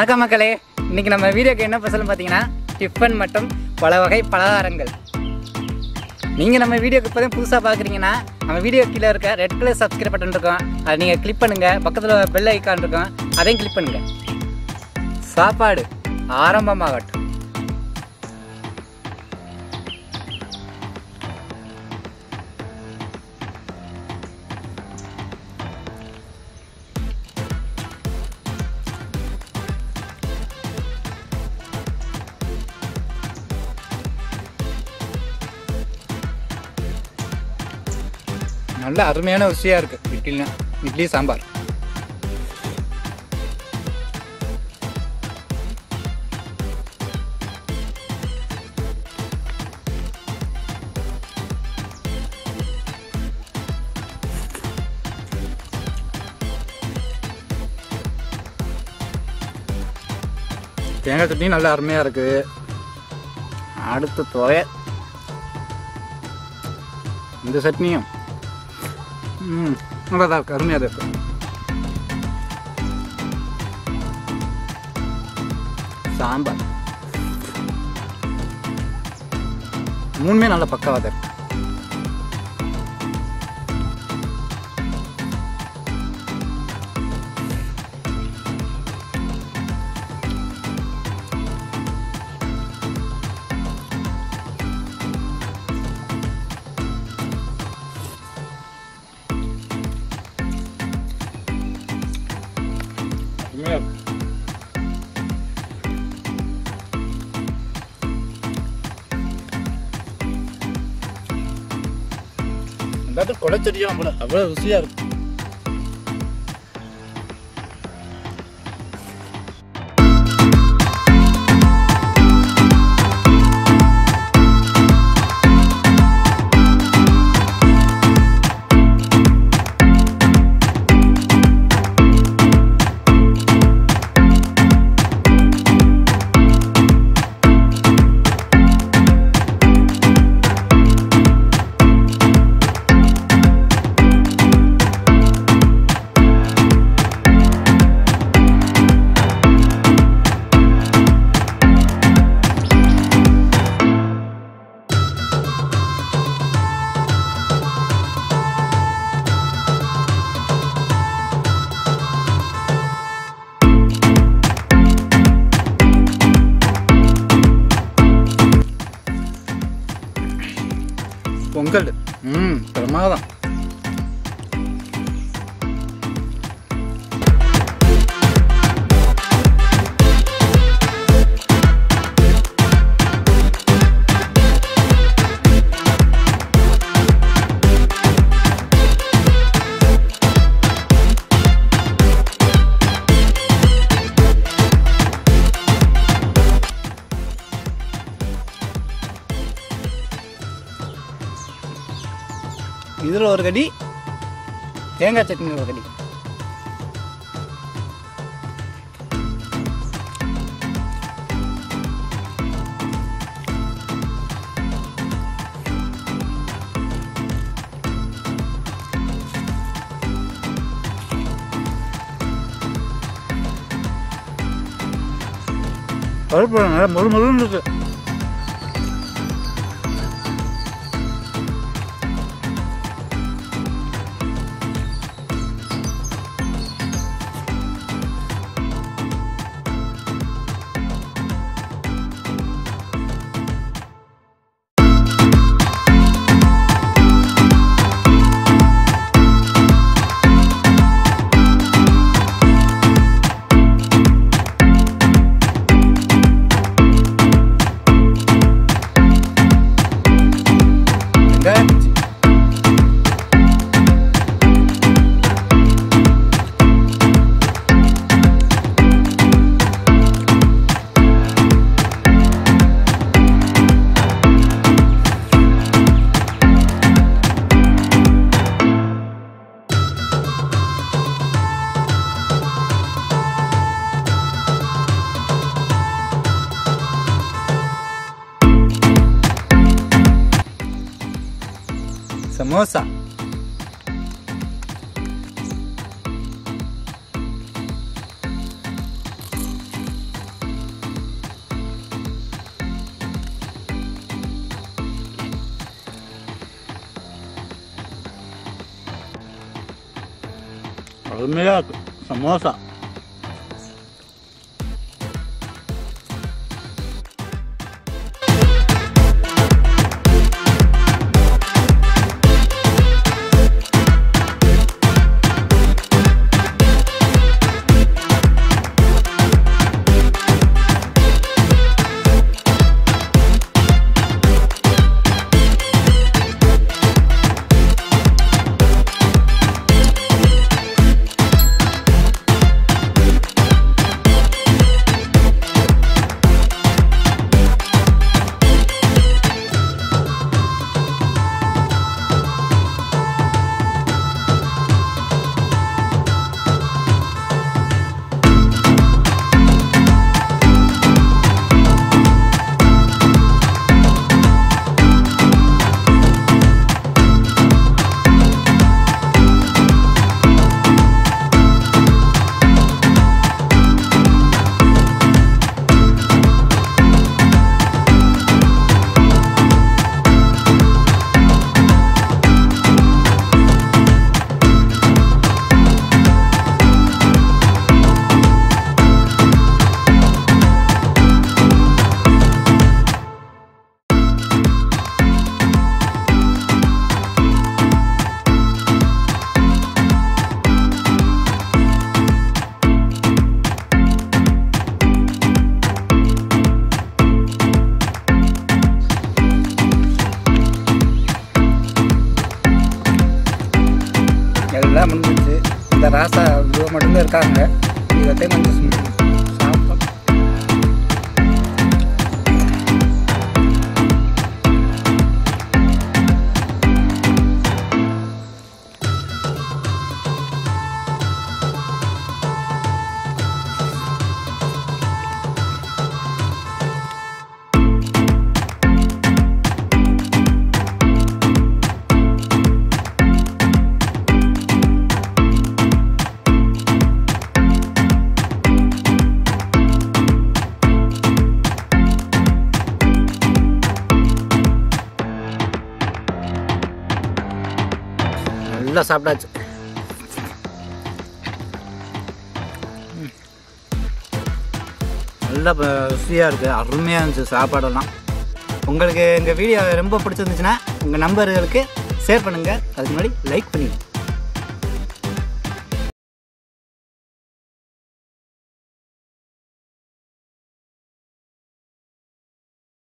வணக்கம் மக்களே இன்னைக்கு நம்ம வீடியோக்கு என்ன ஸ்பெஷல் பார்த்தீங்கன்னா டிஃபன் மற்றும் பல வகை பலகாரங்கள் நீங்கள் நம்ம வீடியோக்கு இப்போதான் புதுசாக பார்க்குறீங்கன்னா நம்ம வீடியோ கீழே இருக்க ரெட் கலர் சப்ஸ்கிரைப் பட்டன் இருக்கும் அதை நீங்கள் கிளிக் பண்ணுங்கள் பக்கத்தில் பெல் ஐக்கான் இருக்கும் அதையும் கிளிக் பண்ணுங்கள் சாப்பாடு ஆரம்பமாகட்டும் நல்ல அருமையான ருசியாக இருக்குது இட்லினா இட்லி சாம்பார் தேங்காய் சட்னி நல்லா அருமையாக இருக்குது அடுத்து துவைய இந்த சட்னியும் ம் நல்லா தான் இருக்கு அருமையாக தான் இருக்கு சாம்பார் மூணுமே நல்ல பக்காவாக தான் இருக்கு அருமையாக இருக்கு எல்லாத்தையும் குடைச்சடியும் அவ்வளோ அவ்வளோ ருசியாக இருக்கு பொங்கல் ம் பிரமாதம் இதில் ஒரு கடி தேங்காய் சட்னி ஒரு கடி பருப்பு நல்லா முழு முழுன்னு இருக்கு வெங்காயம் பஜ்ஜி. சமோசா அருமையாக இருக்கு சமோசா எல்லாம் முடிஞ்சிச்சு இந்த ராசா இவ்வளோ மட்டும்தான் இருக்காங்க இதத்தையும் கொஞ்சம் சும்- சாப்பிட்டோம் நல்லா சாப்பிட்டாச்சு ம். நல்லா ப- ருசியாக இருக்குது அருமையாக இருந்துச்சு சாப்பாடெல்லாம் உங்களுக்கு எங்கள் வீடியோ ரொம்ப பிடிச்சிருந்துச்சுன்னா உங்கள் நம்பர்களுக்கு ஷேர் பண்ணுங்கள் அதுக்கு முன்னாடி லைக் பண்ணிடுங்க